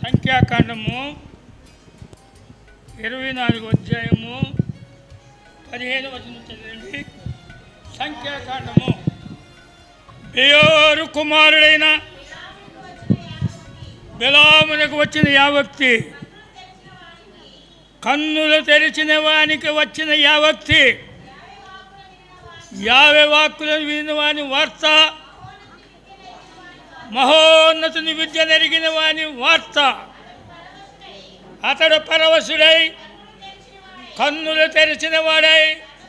సంఖ్యాకాండము ఇరవై నాలుగు అధ్యాయము పదిహేను వచనం చదివండి సంఖ్యాకాండము బేయోరు కుమారుడైన బిలామునకు వచ్చిన యావక్తి కన్నులు తెరిచిన వానికి వచ్చిన యావక్తి యావే వాక్కులను విని వాని వార్త మహోన్నతుని విద్య నెరిగిన వాని వార్త అతడు పరవశుడై కన్నులు తెరిచిన వాడై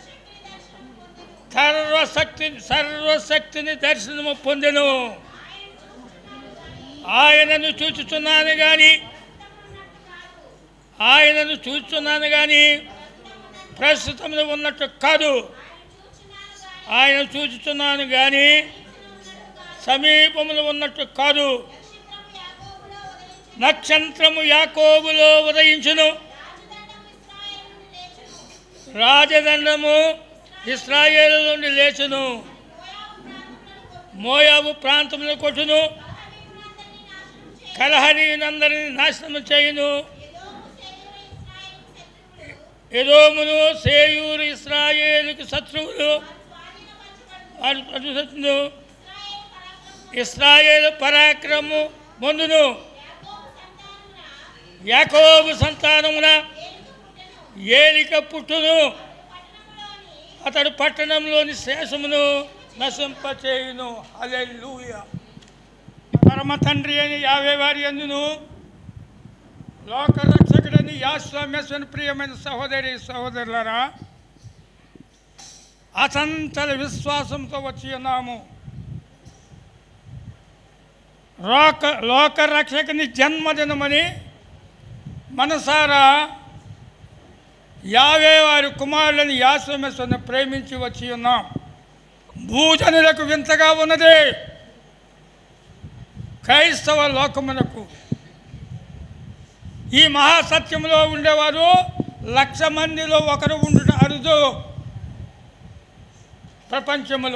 సర్వశక్తి సర్వశక్తిని దర్శనము పొందెను ఆయనను చూచుచున్నాను కానీ ఆయనను చూస్తున్నాను కానీ ప్రస్తుతంలో ఉన్నట్టు కాదు ఆయన చూచుతున్నాను కానీ సమీపంలో ఉన్నట్టు కాదు నక్షత్రము యాకోబులో ఉదయించును రాజదండము ఇస్రాయేలు నుండి లేచును మోయాబు ప్రాంతంలో కొట్టును కలహరీనందరిని నాశనము చేయును ఎదోమును సేయూరు ఇస్రాయేలుకి శత్రువులు అటు- అటు శత్రువులు ఇస్రాయేలు పరాక్రము పొందును యాకోబు సంతానమున ఏలిక పుట్టును అతడు పట్టణంలోని శేషమును నశింపచేయును హల్లెలూయా పరమ తండ్రి అని యావే వారి అందును లోక రక్షకుడని యాస్వామ్యస్వని ప్రియమైన సహోదరి సహోదరులరా అచంచల విశ్వాసంతో వచ్చి ఉన్నాము లోక లోక రక్షకుని జన్మదినమని మనసారా యావే వారి కుమారులని యాశ్వమేశ్వరిని ప్రేమించి వచ్చి ఉన్నాం భూజనులకు వింతగా ఉన్నది క్రైస్తవ లోకమునకు ఈ మహాసత్యంలో ఉండేవారు లక్ష మందిలో ఒకరు ఉండుట అరుదు ప్రపంచములో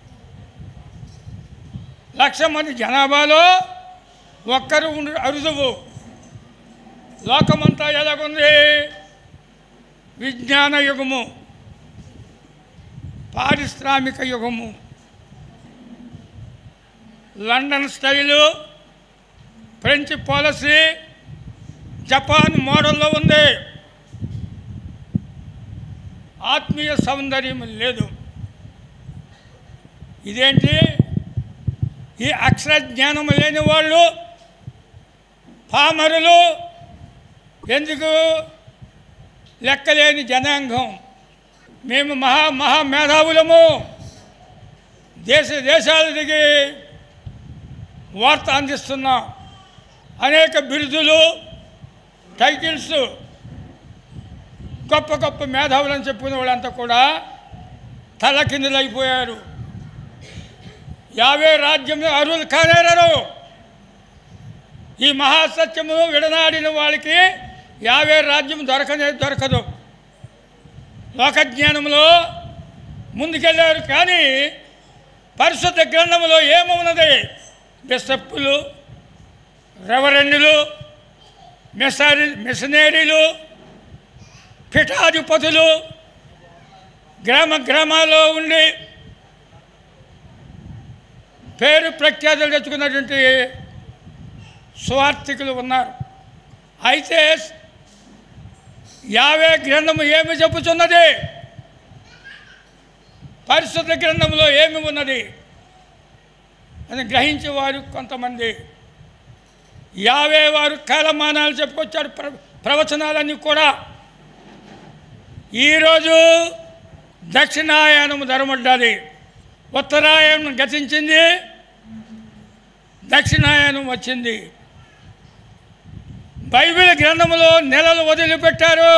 లక్ష మంది జనాభాలో ఒక్కరు ఉండు అరుదువు లోకమంతా ఎలాగుంది విజ్ఞాన యుగము పారిశ్రామిక యుగము London style French policy Japan మోడల్లో ఉంది ఆత్మీయ సౌందర్యం లేదు ఇదేంటి ఈ అక్షర జ్ఞానం లేని వాళ్ళు పామరులు ఎందుకు లెక్కలేని జనాంగం మేము మహా మహా మేధావులము దేశ దేశాలు దిగి వార్త అందిస్తున్నాం అనేక బిరుదులు టైటిల్స్ గొప్ప గొప్ప మేధావులని చెప్పుకునే వాళ్ళంతా కూడా తలకిందులైపోయారు యావే రాజ్యం అరువులు కానేరరు ఈ మహాసత్యము విడనాడిన వాళ్ళకి యావే రాజ్యం దొరకనే దొరకదు లోకజ్ఞానంలో ముందుకెళ్ళారు కానీ పరిశుద్ధ గ్రంథంలో ఏమున్నది బిషప్పులు రెవరెండులు మిషనరీ మిషనరీలు పీఠాధిపతులు గ్రామ గ్రామాల్లో ఉండి పేరు ప్రఖ్యాతులు తెచ్చుకున్నటువంటి స్వార్థికులు ఉన్నారు అయితే యావే గ్రంథము ఏమి చెప్పుచున్నది పరిశుద్ధ గ్రంథంలో ఏమి ఉన్నది అని గ్రహించేవారు కొంతమంది యావే వారు కాలమానాలు చెప్పుకొచ్చారు ప్ర ప్రవచనాలన్నీ కూడా ఈరోజు దక్షిణాయనం ధరమడ్డాది ఉత్తరాయణం గతించింది దక్షిణాయనం వచ్చింది బైబిల్ గ్రంథంలో నెలలు వదిలిపెట్టారు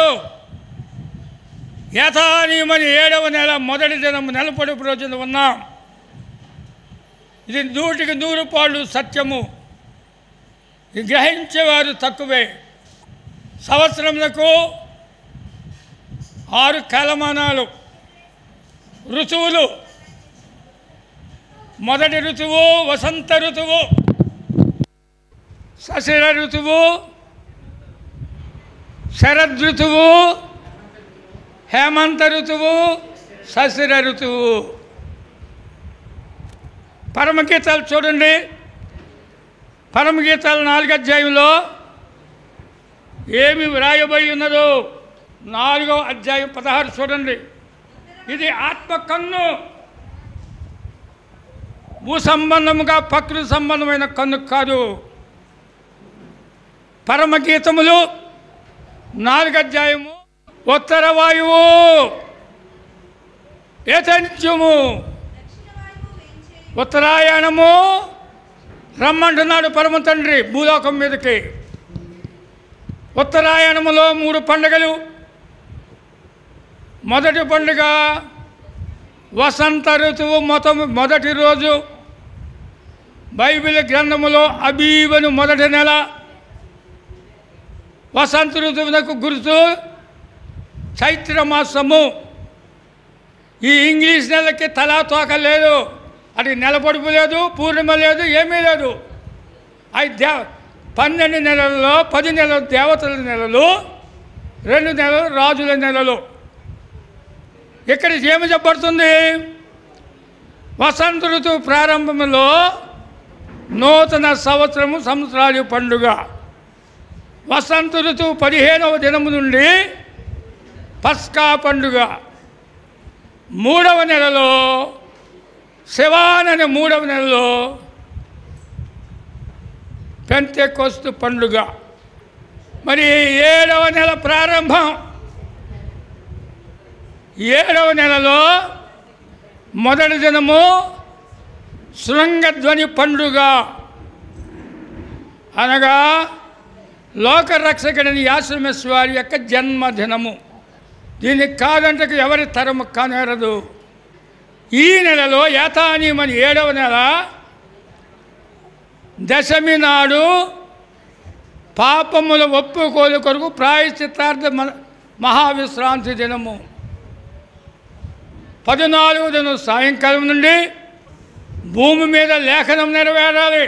యథానియమని ఏడవ నెల మొదటి దినం నెలపొడుపు రోజున ఉన్నాం ఇది నూటికి నూరు పాళ్ళు సత్యము ఇది గ్రహించేవారు తక్కువే సంవత్సరములకు ఆరు కాలమానాలు ఋతువులు మొదటి ఋతువు వసంత ఋతువు సశిర ఋతువు శరదృతువు హేమంత ఋతువు సశిర ఋతువు పరమగీతాలు చూడండి పరమగీతాలు నాలుగు అధ్యాయంలో ఏమి వ్రాయబడి ఉన్నదో నాలుగో అధ్యాయం పదహారు చూడండి ఇది ఆత్మ కన్ను భూ సంబంధముగా ప్రకృతి సంబంధమైన కన్ను కాదు పరమగీతములు నాలుగు అధ్యాయము ఉత్తర వాయువు ఏతంత్యము ఉత్తరాయణము రమ్మంటున్నాడు పరమ తండ్రి భూలోకం మీదకి ఉత్తరాయణములో మూడు పండుగలు మొదటి పండుగ వసంత ఋతువు మొత్తం మొదటి రోజు బైబిల్ గ్రంథములో అబీబను మొదటి నెల వసంత ఋతువునకు గుర్తు చైత్ర మాసము ఈ ఇంగ్లీష్ నెలకి తలా తోక లేదు అది నెల పొడుపు లేదు పూర్ణిమ లేదు ఏమీ లేదు అవి దేవ పన్నెండు నెలల్లో పది నెలలు దేవతల నెలలు రెండు నెలలు రాజుల నెలలు ఇక్కడ ఏమి చెప్పబడుతుంది వసంత ఋతువు ప్రారంభంలో నూతన సంవత్సరము సంవత్సరాలు పండుగ వసంత ఋతువు పదిహేనవ దినము నుండి పస్కా పండుగ మూడవ నెలలో శివాన్ అనే మూడవ నెలలో పెంతెకొస్తు పండుగ మరి ఏడవ నెల ప్రారంభం ఏడవ నెలలో మొదటి దినము శృంగధ్వని పండుగ అనగా లోకరక్షకుడిని యాశ్రమేశ్వరి యొక్క జన్మదినము దీనికి కాదంటకు ఎవరి తరము కానేరదు ఈ నెలలో యాతానీమని ఏడవ నెల దశమి నాడు పాపముల ఒప్పుకోలు కొరకు ప్రాయశ్చిత్తార్థ మ- మహావిశ్రాంతి దినము పద్నాలుగు దినం సాయంకాలం నుండి భూమి మీద లేఖనం నెరవేరాలి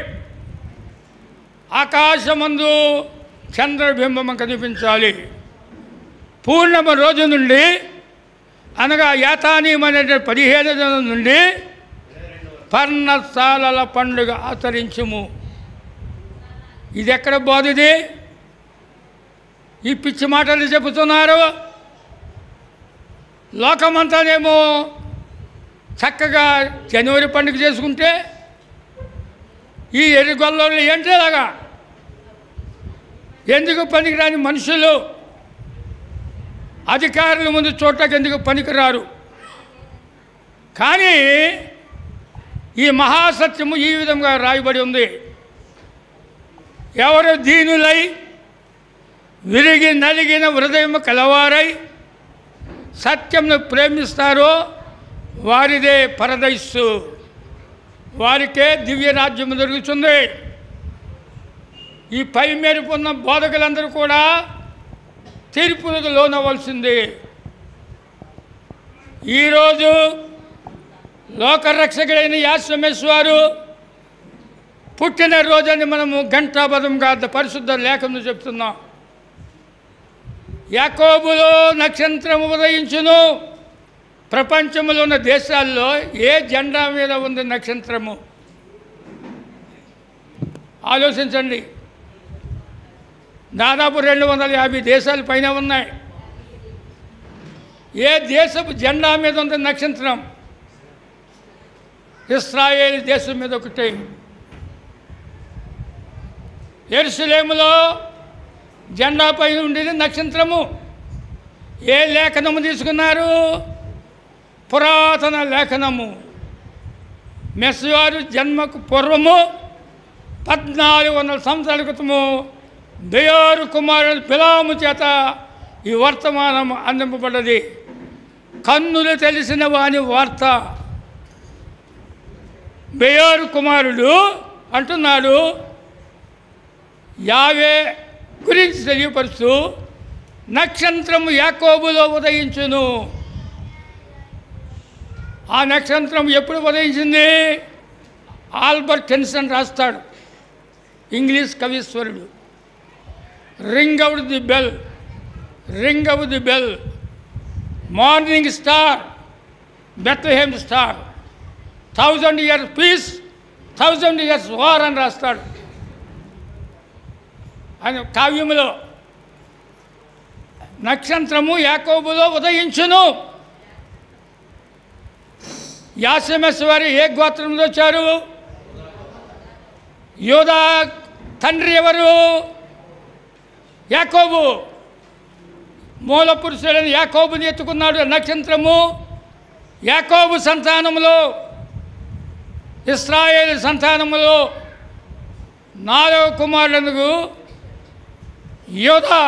ఆకాశమందు చంద్రబింబం కనిపించాలి పూర్ణమ రోజు నుండి అనగా యాతానీయం అనే పదిహేను దినం నుండి పర్ణశాలల పండుగ ఆచరించుము ఇది ఎక్కడ బోధిది ఈ పిచ్చి మాటలు చెబుతున్నారు లోకమంతానేమో చక్కగా జనవరి పండుగ చేసుకుంటే ఈ ఎర్రగొల్లలో ఏంటి అలాగా ఎందుకు పనికిరాని మనుషులు అధికారుల ముందు చూడటానికి ఎందుకు పనికిరారు కానీ ఈ మహాసత్యము ఈ విధంగా రాయబడి ఉంది ఎవరు దీనులై విరిగి నలిగిన హృదయం కలవారై సత్యంను ప్రేమిస్తారో వారిదే పరదైస్సు వారికే దివ్యరాజ్యం దొరుకుతుంది ఈ పై మేరకు ఉన్న బోధకులందరూ కూడా తీర్పులకు లోనవలసింది ఈరోజు లోకరక్షకుడైన యాశ్వమేశ్వారు పుట్టిన రోజని మనము ఘంటాపదంగా పరిశుద్ధ లేఖను చెప్తున్నాం యాకోబులో నక్షత్రము ఉదయించును ప్రపంచంలో ఉన్న దేశాల్లో ఏ జెండా మీద ఉంది నక్షత్రము ఆలోచించండి దాదాపు రెండు వందల యాభై దేశాల పైన ఉన్నాయి ఏ దేశపు జెండా మీద ఉంది నక్షత్రం ఇస్రాయేల్ దేశం మీద ఒకటి ఎరుసలేములో జెండా పైన ఉండేది నక్షత్రము ఏ లేఖనము తీసుకున్నారు పురాతన లేఖనము మెస్వారు జన్మకు పూర్వము పద్నాలుగు వందల సంవత్సరాల క్రితము బెయోరు కుమారుడు బిలాము చేత ఈ వర్తమానం అందింపబడ్డది కన్నులు తెలిసిన వాని వార్త బెయోరు కుమారుడు అంటున్నాడు యావే గురించి తెలియపరుస్తూ నక్షత్రము యాకోబులో ఉదయించును ఆ నక్షత్రం ఎప్పుడు ఉదయించింది ఆల్బర్ట్ టెన్సన్ రాస్తాడు ఇంగ్లీష్ కవీశ్వరుడు ring out the bell ring out the bell morning star Bethlehem star thousand years peace thousand years war అని రాస్తాడు అని కావ్యములో నక్షత్రము యాకోబులో ఉదయించును యాసమస్ వారు ఏ గోత్రంలో వచ్చారు యోధా తండ్రి ఎవరు యాకోబు మూల పురుషుడని యాకోబుని ఎత్తుకున్నాడు నక్షత్రము యాకోబు సంతానములో ఇస్రాయేల్ సంతానములో నాలుగవ కుమారులకు యోధా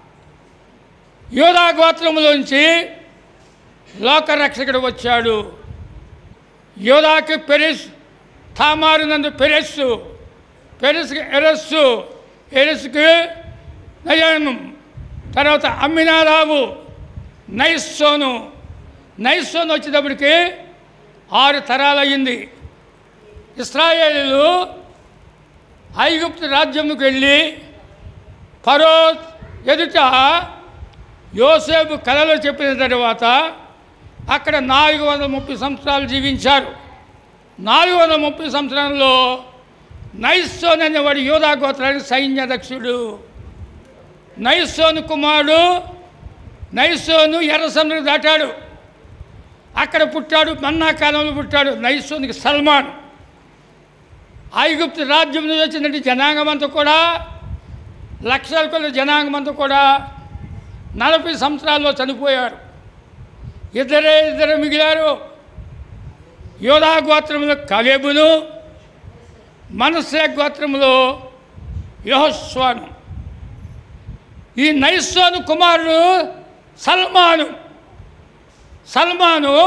యోధా గోత్రములోంచి లోకరక్షకుడు వచ్చాడు యోధాకి పెరిస్ తామారు నందు పెరెస్సు పెరెస్కి ఎరస్సు ఎరస్కి నయనం తర్వాత అమ్మినారావు నైస్సోను నైస్సోను వచ్చేటప్పటికి ఆరు తరాలు అయ్యింది ఇస్రాయేలీలు ఐగుప్తు రాజ్యంకి వెళ్ళి ఫరో ఎదుట యోసేపు కళలో చెప్పిన తర్వాత అక్కడ నాలుగు వందల ముప్పై సంవత్సరాలు జీవించారు నాలుగు వందల ముప్పై సంవత్సరంలో నైస్సోన్ అనేవాడు యోధా గోత్రానికి సైన్యాధ్యక్షుడు నైస్సోను కుమారుడు నైస్సోను ఎర్ర సముద్రం దాటాడు అక్కడ పుట్టాడు మన్నా కాలంలో పుట్టాడు నైస్సోనికి సల్మాన్ ఐగుప్తు రాజ్యం నుంచి వచ్చినటువంటి జనాంగం అంతా కూడా లక్షల కొద్ది జనాంగం అంతా కూడా నలభై సంవత్సరాల్లో చనిపోయారు ఇద్దరే ఇద్దరు మిగిలారు యోధా గోత్రంలో కలేబును మనస్సే గోత్రంలో యోహస్వాను ఈ నైస్వాను కుమారుడు సల్మాను సల్మాను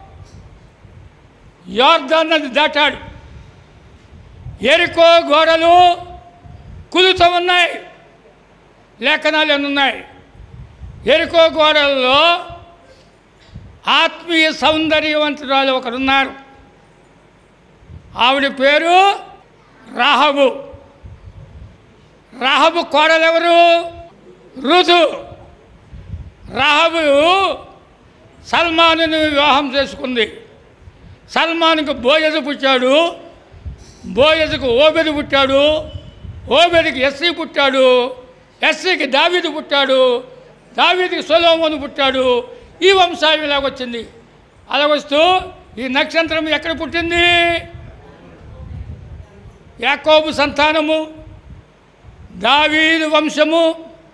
యోర్దాన్ నది దాటాడు ఎరుకో గోడలు కుదుతూ ఉన్నాయి లేఖనాలు ఎన్ని ఉన్నాయి ఎరుకో గోడలలో ఆత్మీయ సౌందర్యవంతురాలు ఒకరున్నారు ఆవిడ పేరు రాహబు రాహబు కోడలెవరు రుతు రాహబు సల్మానుని వివాహం చేసుకుంది సల్మాన్కు బోయజు పుట్టాడు బోయజుకు ఓబెది పుట్టాడు ఓబెదికి ఎస్సీ పుట్టాడు ఎస్సీకి దావీదు పుట్టాడు దావీదికి సొలోమోను పుట్టాడు ఈ వంశాయం ఇలాగొచ్చింది అలా వస్తూ ఈ నక్షత్రం ఎక్కడ పుట్టింది యాకోబు సంతానము దావీదు వంశము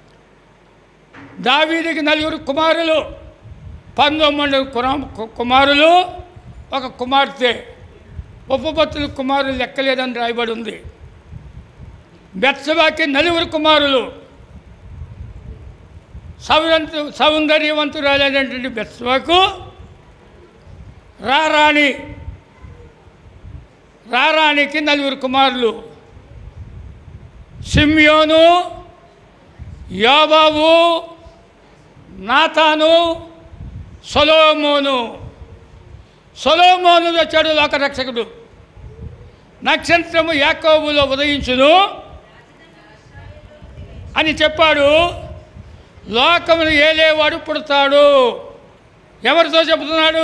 దావీదికి నలుగురు కుమారులు పంతొమ్మిది కురా- కుమారులు ఒక కుమార్తె ఉపపత్తుల కుమారులు లెక్కలేదని రాయబడి ఉంది బెత్సబాకి నలుగురు కుమారులు సౌరంత సౌందర్యవంతురాలైనటువంటి బెత్సబాకు రారాణి రారాణికి నలుగురు కుమారులు సిమ్యోను యోబాబు నాతాను సొలోమోను సొలోమోను వచ్చాడు లోకరక్షకుడు నక్షత్రము యాకోబులో ఉదయించును అని చెప్పాడు లోకమును ఏలేవాడు పుడతాడు ఎవరితో చెబుతున్నాడు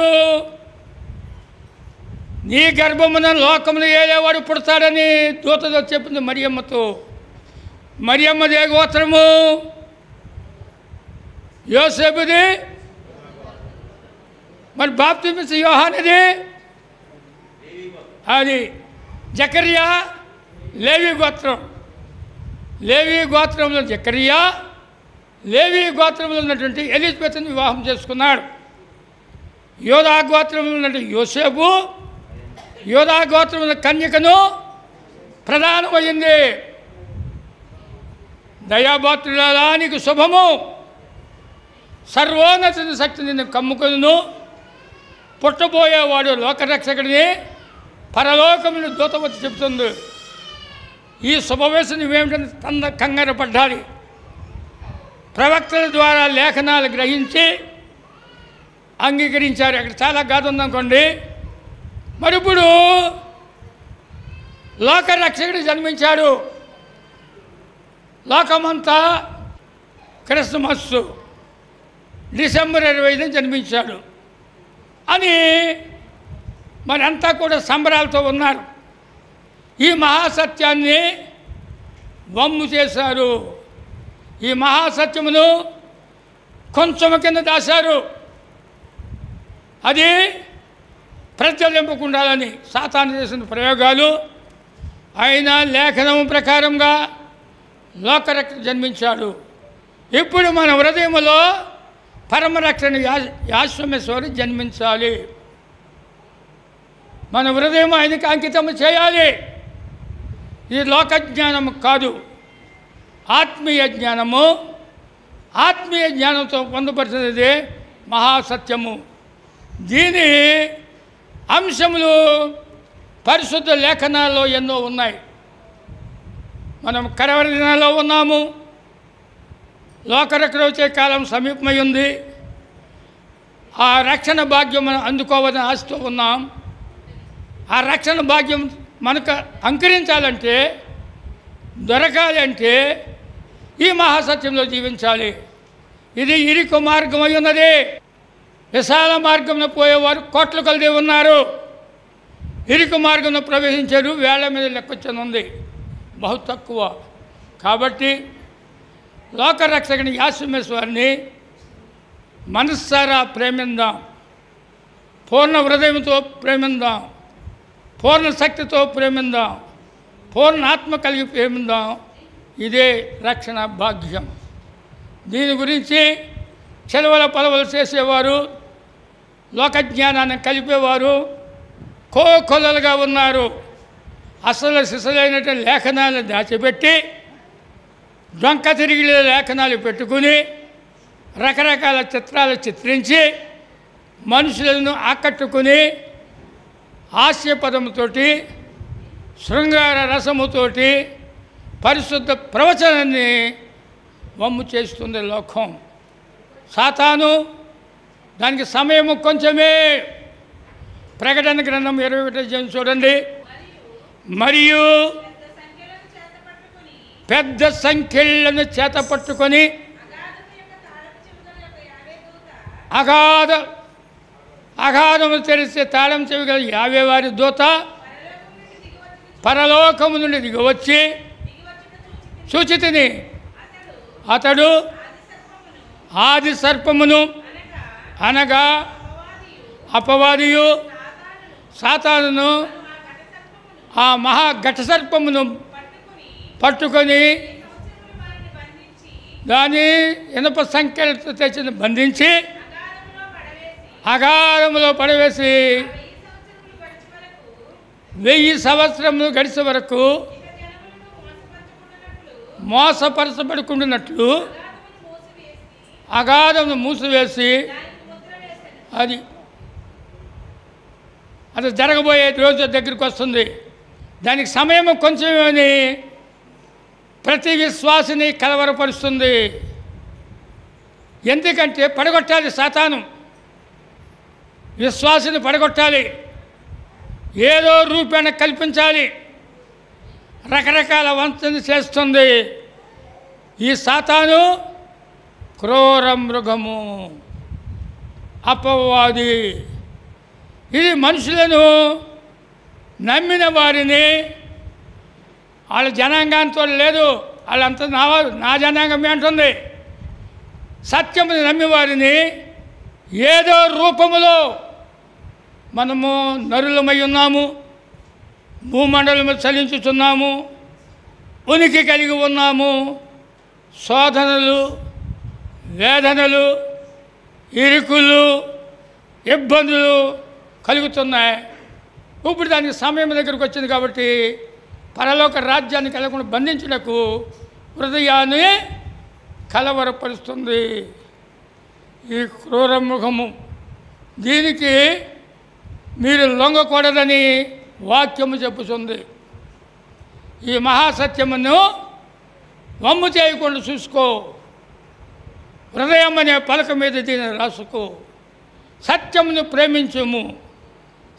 నీ గర్భమున లోకమును ఏలేవాడు పుడతాడని దూతతో చెప్పింది మరియమ్మతో మరియమ్మదే గోత్రము యోసేపుది మరి బాప్తిమిస్ యోహానిది అది జకరియా లేవి గోత్రం లేవి గోత్రంలో జకరియా లేవి గోత్రంలో ఉన్నటువంటి ఎలిజబెత్ని వివాహం చేసుకున్నాడు యోధా గోత్రంలో ఉన్నటువంటి యోసేపు యోధా గోత్రంలో కన్యకను ప్రధానమైంది దయాభాతృలా నీకు శుభము సర్వోన్నత శక్తి నిన్ను కమ్ముకును పుట్టబోయేవాడు లోకరక్షకుడిని పరలోకముని దూతవతి చెబుతుంది ఈ శుభవేశం నువ్వేమిటని తొందర కంగారు పడ్డాలి ప్రవక్తల ద్వారా లేఖనాలు గ్రహించి అంగీకరించారు అక్కడ చాలా గాథ ఉందనుకోండి మరి ఇప్పుడు లోకరక్షకుడు జన్మించాడు లోకమంతా క్రిస్మస్ డిసెంబర్ ఇరవై ఐదున జన్మించాడు అని మరంతా కూడా సంబరాలతో ఉన్నారు ఈ మహాసత్యాన్ని వమ్ము చేశారు ఈ మహాసత్యమును కొంచెం కింద దాశారు అది ప్రజ్వలింపకుండాలని సాతాను చేసిన ప్రయోగాలు ఆయన లేఖనం ప్రకారంగా లోకరక్షణ జన్మించాడు ఇప్పుడు మన హృదయంలో పరమరక్షణ యా యాశ్వమేశ్వరి జన్మించాలి మన హృదయం ఆయనకి అంకితం చేయాలి ఇది లోక జ్ఞానం కాదు ఆత్మీయ జ్ఞానము ఆత్మీయ జ్ఞానంతో పొందపరిచినది మహాసత్యము దీని అంశములు పరిశుద్ధ లేఖనాల్లో ఎన్నో ఉన్నాయి మనం కరవరి దినాల్లో ఉన్నాము లోకరక్షణ వచ్చే కాలం సమీపమై ఉంది ఆ రక్షణ భాగ్యం మనం అందుకోవాలని ఆశతో ఉన్నాం ఆ రక్షణ భాగ్యం మనకు అంకరించాలంటే దొరకాలి అంటే ఈ మహాసత్యంలో జీవించాలి ఇది ఇరుకు మార్గం అయి ఉన్నది విశాల మార్గంలో పోయేవారు కోట్ల కొలది ఉన్నారు ఇరుకు మార్గంలో ప్రవేశించారు వేళ్ల మీద లెక్కొచ్చని ఉంది బహు తక్కువ కాబట్టి లోకరక్షకుని యాశ్వమేశ్వరిని మనస్సారా ప్రేమిందాం పూర్ణ హృదయంతో ప్రేమిందాం పూర్ణ శక్తితో ప్రేమిందాం పూర్ణ ఆత్మ కలిగి ప్రేమిందాం ఇదే రక్షణ భాగ్యం దీని గురించి చెలవల పొలవలు చేసేవారు లోకజ్ఞానాన్ని కలిపేవారు కోకొల్లలుగా ఉన్నారు అసలు సిసలైనటువంటి లేఖనాలను దాచిపెట్టి డొంక తిరిగి లేఖనాలు పెట్టుకుని రకరకాల చిత్రాలు చిత్రించి మనుషులను ఆకట్టుకుని హాస్యపదముతోటి శృంగార రసముతోటి పరిశుద్ధ ప్రవచనాన్ని వమ్ము చేస్తుంది లోకం సాతాను దానికి సమయము కొంచెమే ప్రకటన గ్రంథం ఇరవై ఒకటి జన్ చూడండి మరియు పెద్ద సంఖ్యలను చేత పట్టుకొని అగాధ అగాధము తెరిస్తే తాళం చెవిగల యావే వారి దూత పరలోకము నుండి దిగవచ్చి సూచితిని అతడు ఆది సర్పమును అనగా అపవాదియు సాతానును ఆ మహా ఘట సర్పమును పట్టుకొని దాని ఇనప సంఖ్యలతో తెచ్చిన బంధించి అగాధములో పడవేసి వెయ్యి సంవత్సరములు గడిచే వరకు మోసపరచబడుకుంటున్నట్లు అగాధమును మూసివేసి అది అది జరగబోయే రోజు దగ్గరికి వస్తుంది దానికి సమయం కొంచెమని ప్రతి విశ్వాసిని కలవరపరుస్తుంది ఎందుకంటే పడగొట్టాలి సాతాను విశ్వాసిని పడగొట్టాలి ఏదో రూపేణ కల్పించాలి రకరకాల వంచన చేస్తుంది ఈ సాతాను క్రూర మృగము అపవాది ఇది మనుషులను నమ్మిన వారిని వాళ్ళ జనాంగాంతో లేదు వాళ్ళంతా నా వారు, నా జనాంగమే అంటుంది సత్యముని నమ్మి వారిని ఏదో రూపములో మనము నరులమై ఉన్నాము భూమండలము చలించుతున్నాము ఉనికి కలిగి ఉన్నాము శోధనలు వేదనలు ఇరుకులు ఇబ్బందులు కలుగుతున్నాయి ఇప్పుడు దానికి సమయం దగ్గరకు వచ్చింది కాబట్టి పరలోక రాజ్యాన్ని కలగకుండా బంధించుటకు హృదయాన్ని కలవరపరుస్తుంది ఈ క్రూరముఖము దీనికి మీరు లొంగకూడదని వాక్యము చెప్పుతుంది ఈ మహాసత్యమును వమ్ము చేయకుండా చూసుకో హృదయం అనే పలక మీద దీన్ని రాసుకో సత్యమును ప్రేమించుము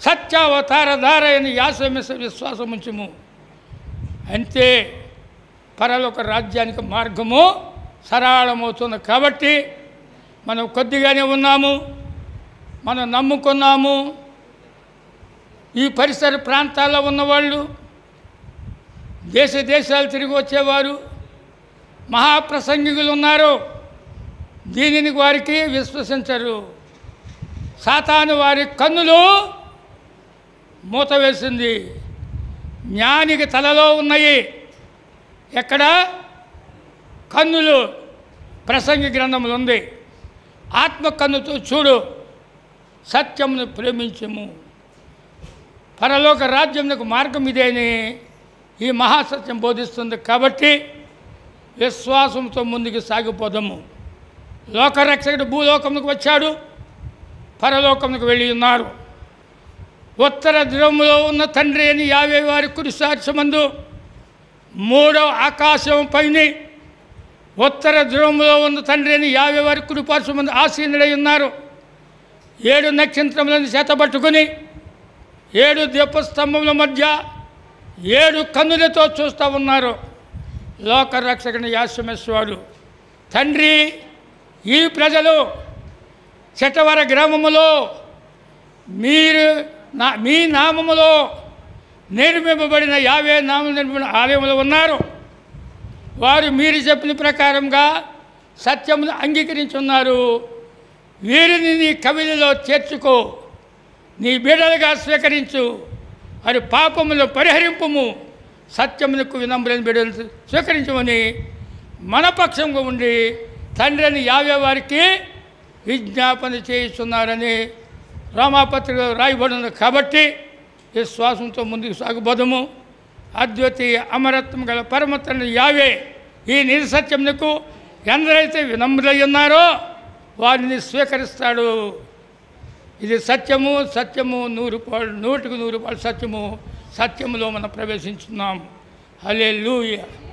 సత్యావతారధార అని యాసమిస విశ్వాసముంచుము అంతే పరలోక రాజ్యానికి మార్గము సరళమవుతుంది కాబట్టి మనం కొద్దిగానే ఉన్నాము మనం నమ్ముకున్నాము ఈ పరిసర ప్రాంతాల్లో ఉన్నవాళ్ళు దేశ దేశాలు తిరిగి వచ్చేవారు మహాప్రసంగికులు ఉన్నారు దీనిని వారికి విశ్వసించరు సాతాను వారి కన్నులు మూత వేసింది జ్ఞానికి తలలో ఉన్నాయి ఎక్కడ కన్నులు ప్రసంగి గ్రంథములు ఉంది ఆత్మ కన్నుతో చూడు సత్యమును ప్రేమించము పరలోక రాజ్యమునకు మార్గం ఇదేని ఈ మహాసత్యం బోధిస్తుంది కాబట్టి విశ్వాసంతో ముందుకు సాగిపోదాము లోకరక్షకుడు భూలోకమునకు వచ్చాడు పరలోకమునకు వెళ్ళి ఉన్నారు ఉత్తర ధ్రువములో ఉన్న తండ్రి అని యాభై వారి కురిసార్చమందు మూడవ ఆకాశం పైన ఉత్తర ధ్రువములో ఉన్న తండ్రి అని యాభై వారి కుడిపార్శ్వమందు ఆసీనుడై ఉన్నారు ఏడు నక్షత్రములను చేతబట్టుకుని ఏడు దీపస్తంభముల మధ్య ఏడు కన్నులతో చూస్తూ ఉన్నారు లోకరక్షకుని యాశ్వమేశ్వరుడు తండ్రి ఈ ప్రజలు చటవర గ్రామములో మీరు నా మీ నామములో నిర్మింపబడిన యావే నామం నిర్మించిన ఆలయములు ఉన్నారు వారు మీరు చెప్పిన ప్రకారంగా సత్యమును అంగీకరించున్నారు వీరిని నీ కవిలలో చేర్చుకో నీ బిడ్డలుగా స్వీకరించు వారి పాపములు పరిహరింపుము సత్యమునకు వినమ్రని బిడ్డలు స్వీకరించమని మనపక్షంగా ఉండి తండ్రిని యావే వారికి విజ్ఞాపన చేయిస్తున్నారని రామాపత్రిక రాయబడింది కాబట్టి విశ్వాసంతో ముందుకు సాగుబోదము అద్వితీయ అమరత్వం గల పరమ తండ్రి యావే ఈ నిర్సత్యమునకు ఎందరైతే వినమ్రులై ఉన్నారో వారిని స్వీకరిస్తాడు ఇది సత్యము సత్యము నూరు పాలు నూటికి నూరు పాలు సత్యము సత్యములో మనం ప్రవేశించున్నాం హలే